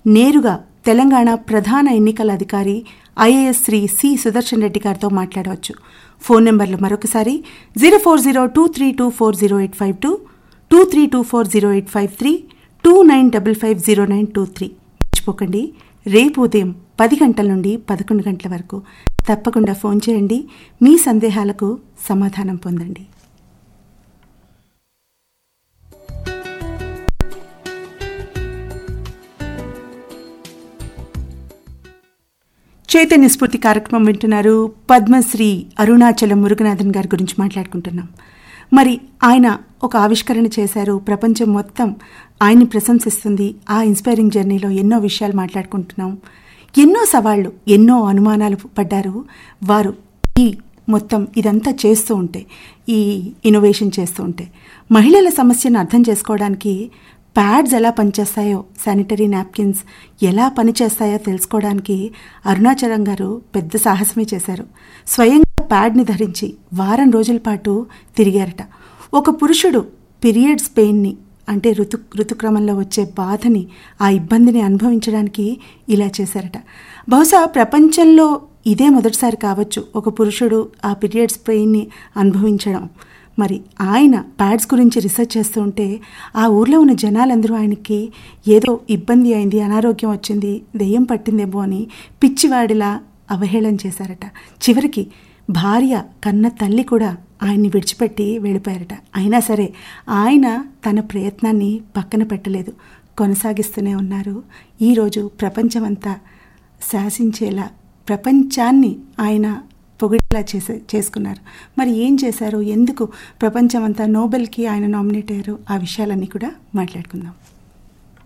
నేరుగా తెలంగాణ ప్రధాన ఎన్నికల అధికారి ఐఏఎస్ శ్రీ సి సుదర్శన్ రెడ్డి గారితో మాట్లాడవచ్చు ఫోన్ నెంబర్లు మరొకసారి zero four zero two three two four zero eight five two two three two four zero eight five three two nine double five zero nine two three మర్చిపోకండి రేపు ఉదయం పది గంటల నుండి పదకొండు గంటల వరకు తప్పకుండా ఫోన్ చేయండి మీ సందేహాలకు సమాధానం పొందండి చైతన్య స్ఫూర్తి కార్యక్రమం వింటున్నారు పద్మశ్రీ అరుణాచలం మురుగనాథన్ గారి గురించి మాట్లాడుకుంటున్నాం మరి ఆయన ఒక ఆవిష్కరణ చేశారు ప్రపంచం మొత్తం ఆయన్ని ప్రశంసిస్తుంది ఆ ఇన్స్పైరింగ్ జర్నీలో ఎన్నో విషయాలు మాట్లాడుకుంటున్నాం ఎన్నో సవాళ్లు ఎన్నో అనుమానాలు పడ్డారు వారు ఈ మొత్తం ఇదంతా చేస్తూ ఉంటే ఈ ఇన్నోవేషన్ చేస్తూ ఉంటే మహిళల సమస్యను అర్థం చేసుకోవడానికి ప్యాడ్స్ ఎలా పనిచేస్తాయో శానిటరీ నాప్కిన్స్ ఎలా పనిచేస్తాయో తెలుసుకోవడానికి అరుణాచలం గారు పెద్ద సాహసమే చేశారు స్వయంగా ప్యాడ్ని ధరించి వారం రోజుల పాటు తిరిగారట ఒక పురుషుడు పీరియడ్స్ పెయిన్ని అంటే ఋతు ఋతుక్రమంలో వచ్చే బాధని ఆ ఇబ్బందిని అనుభవించడానికి ఇలా చేశారట బహుశా ప్రపంచంలో ఇదే మొదటిసారి కావచ్చు ఒక పురుషుడు ఆ పీరియడ్స్ పెయిన్ని అనుభవించడం మరి ఆయన ప్యాడ్స్ గురించి రీసెర్చ్ చేస్తూ ఉంటే ఆ ఊర్లో ఉన్న జనాలందరూ ఆయనకి ఏదో ఇబ్బంది అయింది అనారోగ్యం వచ్చింది దెయ్యం పట్టిందేమో అని పిచ్చివాడిలా అవహేళన చేశారట చివరికి భార్య కన్న తల్లి కూడా ఆయన్ని విడిచిపెట్టి వెళ్ళిపోయారట అయినా సరే ఆయన తన ప్రయత్నాన్ని పక్కన పెట్టలేదు కొనసాగిస్తూనే ఉన్నారు ఈరోజు ప్రపంచమంతా శాసించేలా ప్రపంచాన్ని ఆయన పొగిడేలా చేసే చేసుకున్నారు మరి ఏం చేశారు ఎందుకు ప్రపంచమంతా నోబెల్కి ఆయన నామినేట్ అయ్యారు ఆ విషయాలన్నీ కూడా మాట్లాడుకుందాం